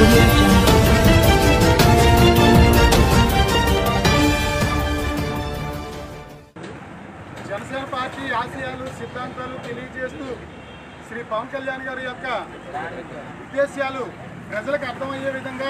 audio jungle. Janasena party ఆశయాలు సిద్ధాంతాలు తెలియజేస్తూ శ్రీ పవన్ కళ్యాణ్ గారి యొక్క ఉద్దేశ్యాలు ప్రజలకు అర్థమయ్యే విధంగా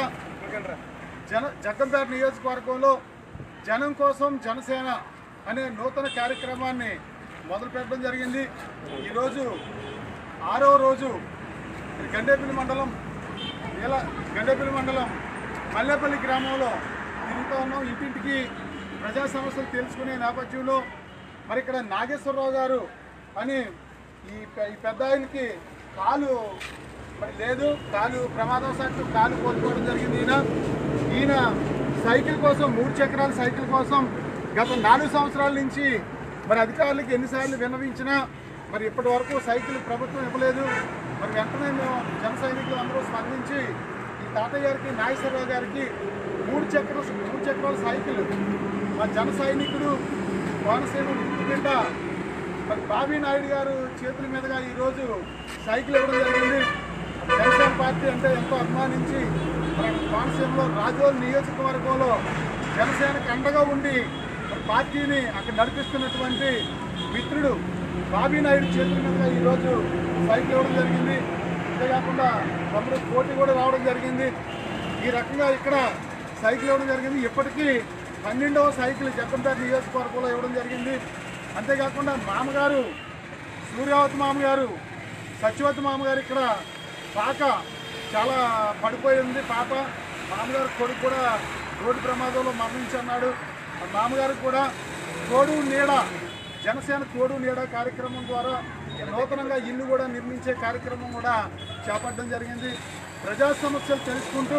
జన జగ్గంపేట నియోజకవర్గంలో జనం కోసం జనసేన అనే నూతన కార్యక్రమాన్ని మొదలు పెట్టడం జరిగింది ఈరోజు ఆరో రోజు గండేపల్లి మండలం ఇలా గండేపల్లి మండలం మల్లేపల్లి గ్రామంలో తిరుగుతూ ఉన్నాం ఇంటింటికి ప్రజా సమస్యలు తెలుసుకునే నేపథ్యంలో మరి ఇక్కడ నాగేశ్వరరావు గారు అని ఈ పె- ఈ పెద్ద ఆయనకి కాలు మరి లేదు కాలు ప్రమాదవశాత్తు కాలు కోల్పోవడం జరిగింది ఈయన ఈయన సైకిల్ కోసం మూడు చక్రాల సైకిల్ కోసం గత నాలుగు సంవత్సరాల నుంచి మరి అధికారులకు ఎన్నిసార్లు విన్నవించినా మరి ఇప్పటి వరకు సైకిల్ ప్రభుత్వం ఇవ్వలేదు మరి వెంటనే మేము జన సైనికులు అందరూ స్పందించి ఈ తాతయ్య గారికి నాగేశ్వరరావు గారికి మూడు చక్ర మూడు చక్రాల సైకిల్ మా జన సైనికుడు కోనసీమ బిడ్డ మరి బాబీ నాయుడు గారు చేతుల మీదుగా ఈరోజు సైకిల్ ఇవ్వడం జరిగింది జనసేన పార్టీ అంటే ఎంతో అభిమానించి మరి కోనసీమలో రాజోల్ నియోజకవర్గంలో జనసేనకు అండగా ఉండి మరి పార్టీని అక్కడ నడిపిస్తున్నటువంటి మిత్రుడు బాబీ నాయుడు చేతుల మీదుగా ఈరోజు సైకిల్ ఇవ్వడం జరిగింది అంతేకాకుండా తమ్ముడు పోటీ కూడా రావడం జరిగింది ఈ రకంగా ఇక్కడ సైకిల్ ఇవ్వడం జరిగింది ఇప్పటికీ పన్నెండవ సైకిల్ జగ్గంపేట నియోజకవర్గంలో ఇవ్వడం జరిగింది అంతేకాకుండా మామగారు సూర్యావతి మామగారు సత్యవతి మామగారు ఇక్కడ పాక చాలా పడిపోయి ఉంది పాప మామగారు కొడుకు కూడా రోడ్డు ప్రమాదంలో మరణించి అన్నాడు ఆ మామగారు కూడా తోడు నీడ జనసేన తోడు నీడ కార్యక్రమం ద్వారా నూతనంగా ఇల్లు కూడా నిర్మించే కార్యక్రమం కూడా చేపట్టడం జరిగింది ప్రజా సమస్యలు తెలుసుకుంటూ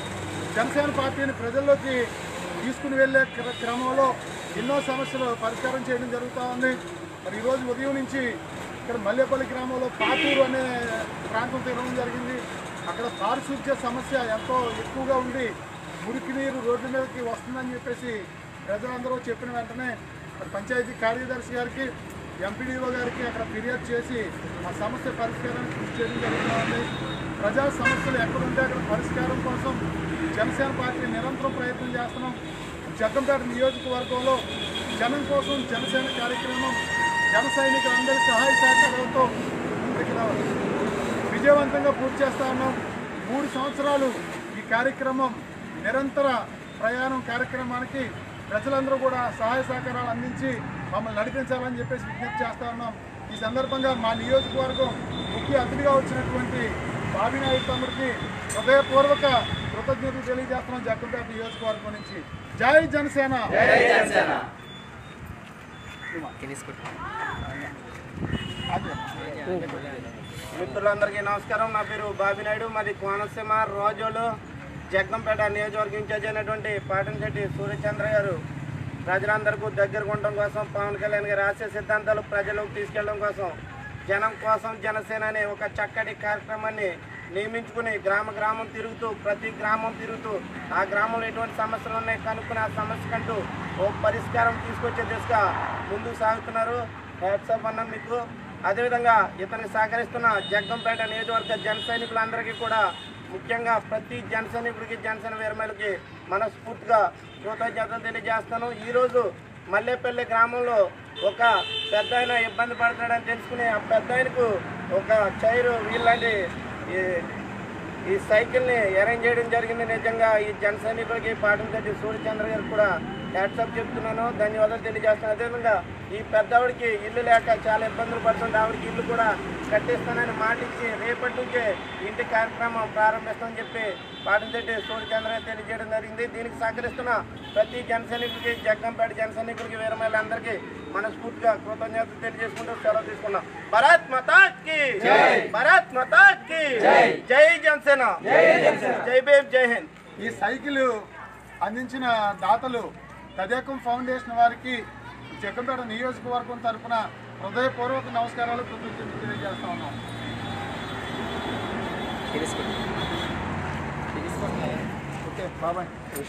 జనసేన పార్టీని ప్రజల్లోకి తీసుకుని వెళ్ళే క్ర- క్రమంలో ఎన్నో సమస్యలు పరిష్కారం చేయడం జరుగుతూ ఉంది మరి ఈరోజు ఉదయం నుంచి ఇక్కడ మల్లేపల్లి గ్రామంలో పాతూరు అనే ప్రాంతం తిరగడం జరిగింది అక్కడ పారిశుద్ధ్య సమస్య ఎంతో ఎక్కువగా ఉండి మురికి నీరు రోడ్ల మీదకి వస్తుందని చెప్పేసి ప్రజలందరూ చెప్పిన వెంటనే మరి పంచాయతీ కార్యదర్శి గారికి ఎంపీడీఓ గారికి అక్కడ ఫిర్యాదు చేసి ఆ సమస్య పరిష్కారానికి కృషి చేయడం జరుగుతూ ఉంది ప్రజా సమస్యలు ఎక్కడుంటే అక్కడ పరిష్కారం కోసం జనసేన పార్టీ నిరంతరం ప్రయత్నం చేస్తున్నాం జగ్గంపేట నియోజకవర్గంలో జనం కోసం జనసేన కార్యక్రమం జన సైనికులందరి సహాయ సహకారాలతో ముందుకు రావాలి విజయవంతంగా పూర్తి చేస్తా ఉన్నాం మూడు సంవత్సరాలు ఈ కార్యక్రమం నిరంతర ప్రయాణం కార్యక్రమానికి ప్రజలందరూ కూడా సహాయ సహకారాలు అందించి మమ్మల్ని నడిపించాలని చెప్పేసి విజ్ఞప్తి చేస్తా ఉన్నాం ఈ సందర్భంగా మా నియోజకవర్గం ముఖ్య అతిథిగా వచ్చినటువంటి బాబినాయుడు తమ్ముడికి హృదయపూర్వక కృతజ్ఞతలు తెలియజేస్తున్నాం జగ్గంపేట నియోజకవర్గం నుంచి జై జనసేన అదే. మిత్రులందరికీ నమస్కారం నా పేరు బాబినాయుడు మాది కోనసీమ రోజోలు జగ్గంపేట నియోజకవర్గం ఇన్ఛార్జ్ అయినటువంటి పాటంశెట్టి సూర్యచంద్ర గారు ప్రజలందరికీ దగ్గరకు ఉండడం కోసం పవన్ కళ్యాణ్ గారి ఆశయ సిద్ధాంతాలు ప్రజలకు తీసుకెళ్ళడం కోసం జనం కోసం జనసేన అనే ఒక చక్కటి కార్యక్రమాన్ని నియమించుకుని గ్రామ గ్రామం తిరుగుతూ ప్రతి గ్రామం తిరుగుతూ ఆ గ్రామంలో ఎటువంటి సమస్యలు ఉన్నాయి కనుక్కుని ఆ సమస్యకంటూ ఓ పరిష్కారం తీసుకొచ్చే దిశగా ముందుకు సాగుతున్నారు హ్యాట్సాప్ అన్న మీకు అదేవిధంగా ఇతనికి సహకరిస్తున్న జగ్గంపేట నియోజకవర్గ జన సైనికులందరికీ కూడా ముఖ్యంగా ప్రతి జన సైనికుడికి జనసేన వీరమలకి మనస్ఫూర్తిగా కృతజ్ఞతలు తెలియజేస్తాను ఈరోజు మల్లేపల్లి గ్రామంలో ఒక పెద్ద ఆయన ఇబ్బంది పడుతున్నాడని తెలుసుకుని ఆ పెద్ద ఆయనకు ఒక చైరు వీళ్ళంటి ఈ ఈ సైకిల్ని అరేంజ్ చేయడం జరిగింది నిజంగా ఈ జన సైనికులకి పాటంశెట్టి సూర్యచంద్ర గారికి కూడా హ్యాట్సప్ చెప్తున్నాను ధన్యవాదాలు తెలియజేస్తున్నాను అదేవిధంగా ఈ పెద్దవాడికి ఇల్లు లేక చాలా ఇబ్బందులు పడుతుంది ఆవిడకి ఇల్లు కూడా కట్టిస్తానని మాట ఇచ్చి రేపటి నుంచే ఇంటి కార్యక్రమం ప్రారంభిస్తామని చెప్పి పాటంశెట్టి సూర్యచంద్ర గారు తెలియజేయడం జరిగింది దీనికి సహకరిస్తున్న ప్రతి జన సైనికుడికి జగ్గంపేట జన సైనికులకి వీరమహిళందరికీ మనస్ఫూర్తిగా కృతజ్ఞతలు తెలియజేసుకుంటూ సెలవు తీసుకున్నాం భరత్ మతాకి భరత్ మతాకి జై జనసేన జై భీమ్ జై హింద్ ఈ సైకిల్ అందించిన దాతలు తదేకం ఫౌండేషన్ వారికి జగ్గంపేట నియోజకవర్గం తరఫున హృదయపూర్వక నమస్కారాలు కృతజ్ఞతలు తెలియజేస్తా ఉన్నాం ఓకే బాబాయ్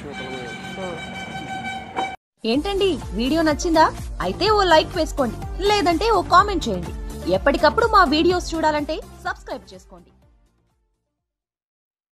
ఏంటండి వీడియో నచ్చిందా అయితే ఓ లైక్ వేసుకోండి లేదంటే ఓ కామెంట్ చేయండి ఎప్పటికప్పుడు మా వీడియోస్ చూడాలంటే సబ్స్క్రైబ్ చేసుకోండి